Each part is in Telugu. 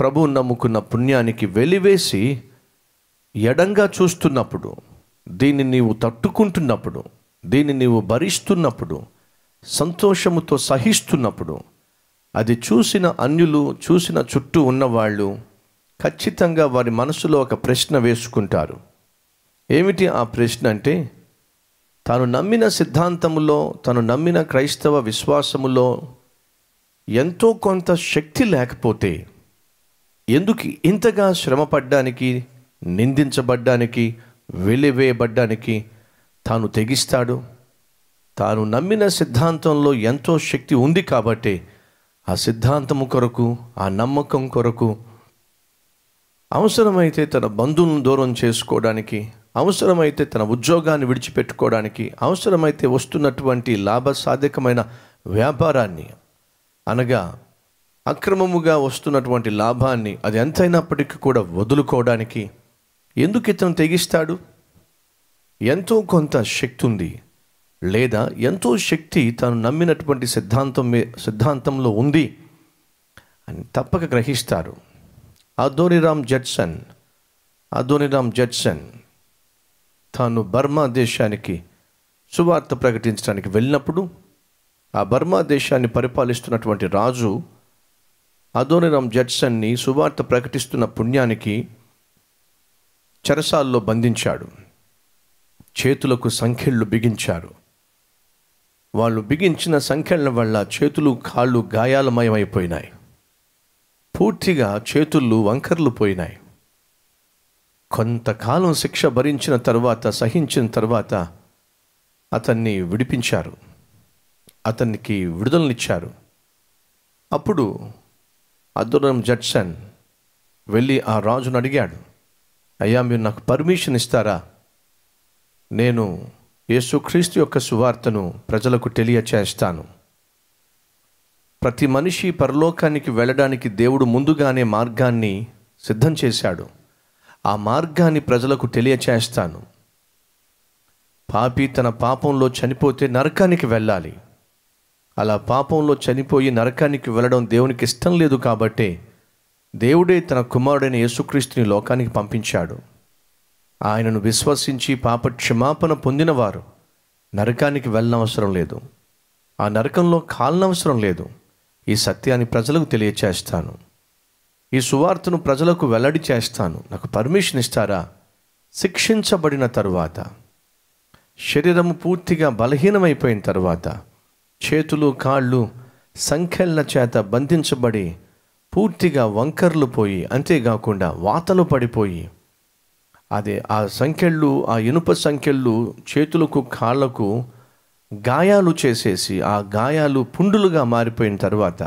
ప్రభువు నమ్ముకున్న పుణ్యానికి వెలివేసి ఎడంగా చూస్తున్నప్పుడు దీన్ని నీవు తట్టుకుంటున్నప్పుడు దీన్ని నీవు భరిస్తున్నప్పుడు సంతోషముతో సహిస్తున్నప్పుడు అది చూసిన అన్యులు చూసిన చుట్టూ ఉన్నవాళ్ళు ఖచ్చితంగా వారి మనసులో ఒక ప్రశ్న వేసుకుంటారు ఏమిటి ఆ ప్రశ్న అంటే తాను నమ్మిన సిద్ధాంతములో తను నమ్మిన క్రైస్తవ విశ్వాసములో ఎంతో కొంత శక్తి లేకపోతే ఎందుకు ఇంతగా శ్రమపడ్డానికి నిందించబడ్డానికి వెలివేయబడ్డానికి తాను తెగిస్తాడు తాను నమ్మిన సిద్ధాంతంలో ఎంతో శక్తి ఉంది కాబట్టి ఆ సిద్ధాంతము కొరకు ఆ నమ్మకం కొరకు అవసరమైతే తన బంధువులను దూరం చేసుకోవడానికి అవసరమైతే తన ఉద్యోగాన్ని విడిచిపెట్టుకోవడానికి అవసరమైతే వస్తున్నటువంటి లాభసాధకమైన వ్యాపారాన్ని అనగా అక్రమముగా వస్తున్నటువంటి లాభాన్ని అది ఎంతైనప్పటికీ కూడా వదులుకోవడానికి ఎందుకు ఇతను తెగిస్తాడు ఎంతో కొంత శక్తి ఉంది లేదా ఎంతో శక్తి తాను నమ్మినటువంటి సిద్ధాంతం మీ సిద్ధాంతంలో ఉంది అని తప్పక గ్రహిస్తారు అదోనిరామ్ జడ్సన్ అదోనిరామ్ జడ్సన్ తాను బర్మా దేశానికి సువార్త ప్రకటించడానికి వెళ్ళినప్పుడు ఆ బర్మా దేశాన్ని పరిపాలిస్తున్నటువంటి రాజు అదోనిరామ్ జడ్సన్ని సువార్త ప్రకటిస్తున్న పుణ్యానికి చెరసాల్లో బంధించాడు చేతులకు సంఖ్యళ్ళు బిగించారు వాళ్ళు బిగించిన సంఖ్యల వల్ల చేతులు కాళ్ళు గాయాలమయమైపోయినాయి పూర్తిగా చేతులు వంకర్లు పోయినాయి కొంతకాలం శిక్ష భరించిన తర్వాత సహించిన తర్వాత అతన్ని విడిపించారు అతనికి విడుదలనిచ్చారు అప్పుడు అద్దురం జడ్సన్ వెళ్ళి ఆ రాజును అడిగాడు అయ్యా మీరు నాకు పర్మిషన్ ఇస్తారా నేను యేసుక్రీస్తు యొక్క సువార్తను ప్రజలకు తెలియచేస్తాను ప్రతి మనిషి పరలోకానికి వెళ్ళడానికి దేవుడు ముందుగానే మార్గాన్ని సిద్ధం చేశాడు ఆ మార్గాన్ని ప్రజలకు తెలియచేస్తాను పాపి తన పాపంలో చనిపోతే నరకానికి వెళ్ళాలి అలా పాపంలో చనిపోయి నరకానికి వెళ్ళడం దేవునికి ఇష్టం లేదు కాబట్టే దేవుడే తన కుమారుడైన యేసుక్రీస్తుని లోకానికి పంపించాడు ఆయనను విశ్వసించి పాప క్షమాపణ పొందినవారు నరకానికి వెళ్ళనవసరం లేదు ఆ నరకంలో కాలనవసరం లేదు ఈ సత్యాన్ని ప్రజలకు తెలియచేస్తాను ఈ సువార్తను ప్రజలకు వెల్లడి చేస్తాను నాకు పర్మిషన్ ఇస్తారా శిక్షించబడిన తరువాత శరీరము పూర్తిగా బలహీనమైపోయిన తర్వాత చేతులు కాళ్ళు సంఖ్యల చేత బంధించబడి పూర్తిగా వంకర్లు పోయి అంతేకాకుండా వాతలు పడిపోయి అదే ఆ సంఖ్యళ్ళు ఆ ఇనుప సంఖ్యళ్ళు చేతులకు కాళ్ళకు గాయాలు చేసేసి ఆ గాయాలు పుండులుగా మారిపోయిన తర్వాత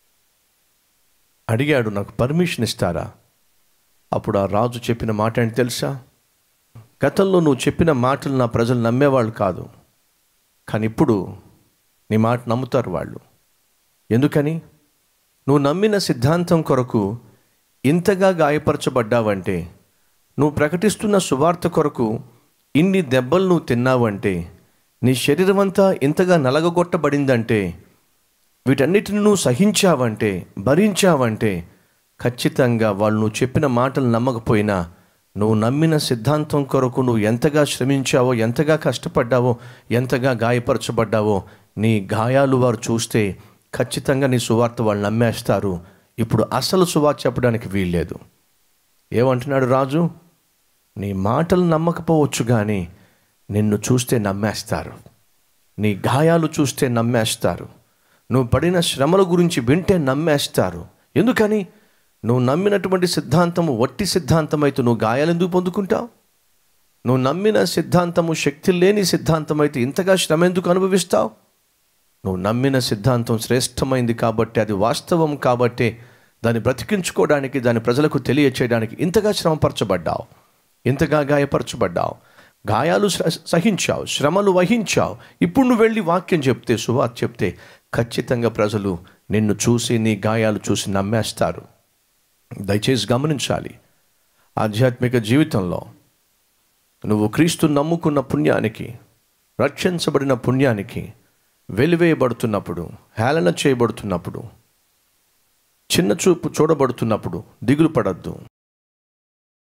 అడిగాడు నాకు పర్మిషన్ ఇస్తారా అప్పుడు ఆ రాజు చెప్పిన మాట ఏంటి తెలుసా గతంలో నువ్వు చెప్పిన మాటలు నా ప్రజలు నమ్మేవాళ్ళు కాదు కానీ ఇప్పుడు నీ మాట నమ్ముతారు వాళ్ళు ఎందుకని నువ్వు నమ్మిన సిద్ధాంతం కొరకు ఇంతగా గాయపరచబడ్డావంటే నువ్వు ప్రకటిస్తున్న సువార్త కొరకు ఇన్ని దెబ్బలు నువ్వు తిన్నావంటే నీ శరీరం అంతా ఇంతగా నలగగొట్టబడిందంటే వీటన్నిటిని నువ్వు సహించావంటే భరించావంటే ఖచ్చితంగా వాళ్ళు నువ్వు చెప్పిన మాటలు నమ్మకపోయినా నువ్వు నమ్మిన సిద్ధాంతం కొరకు నువ్వు ఎంతగా శ్రమించావో ఎంతగా కష్టపడ్డావో ఎంతగా గాయపరచబడ్డావో నీ గాయాలు వారు చూస్తే ఖచ్చితంగా నీ సువార్త వాళ్ళు నమ్మేస్తారు ఇప్పుడు అసలు సువార్త చెప్పడానికి వీల్లేదు ఏమంటున్నాడు రాజు నీ మాటలు నమ్మకపోవచ్చు కానీ నిన్ను చూస్తే నమ్మేస్తారు నీ గాయాలు చూస్తే నమ్మేస్తారు నువ్వు పడిన శ్రమల గురించి వింటే నమ్మేస్తారు ఎందుకని నువ్వు నమ్మినటువంటి సిద్ధాంతము వట్టి సిద్ధాంతం అయితే నువ్వు గాయాలు ఎందుకు పొందుకుంటావు నువ్వు నమ్మిన సిద్ధాంతము శక్తి లేని సిద్ధాంతం అయితే ఇంతగా శ్రమ ఎందుకు అనుభవిస్తావు నువ్వు నమ్మిన సిద్ధాంతం శ్రేష్టమైంది కాబట్టి అది వాస్తవం కాబట్టే దాన్ని బ్రతికించుకోవడానికి దాని ప్రజలకు తెలియచేయడానికి ఇంతగా శ్రమపరచబడ్డావు ఇంతగా గాయపరచబడ్డావు గాయాలు స- సహించావు శ్రమలు వహించావు ఇప్పుడు నువ్వు వెళ్ళి వాక్యం చెప్తే సువార్త చెప్తే ఖచ్చితంగా ప్రజలు నిన్ను చూసి నీ గాయాలు చూసి నమ్మేస్తారు దయచేసి గమనించాలి ఆధ్యాత్మిక జీవితంలో నువ్వు క్రీస్తు నమ్ముకున్న పుణ్యానికి రక్షించబడిన పుణ్యానికి వెలివేయబడుతున్నప్పుడు హేళన చేయబడుతున్నప్పుడు చిన్న చూపు చూడబడుతున్నప్పుడు దిగులు పడద్దు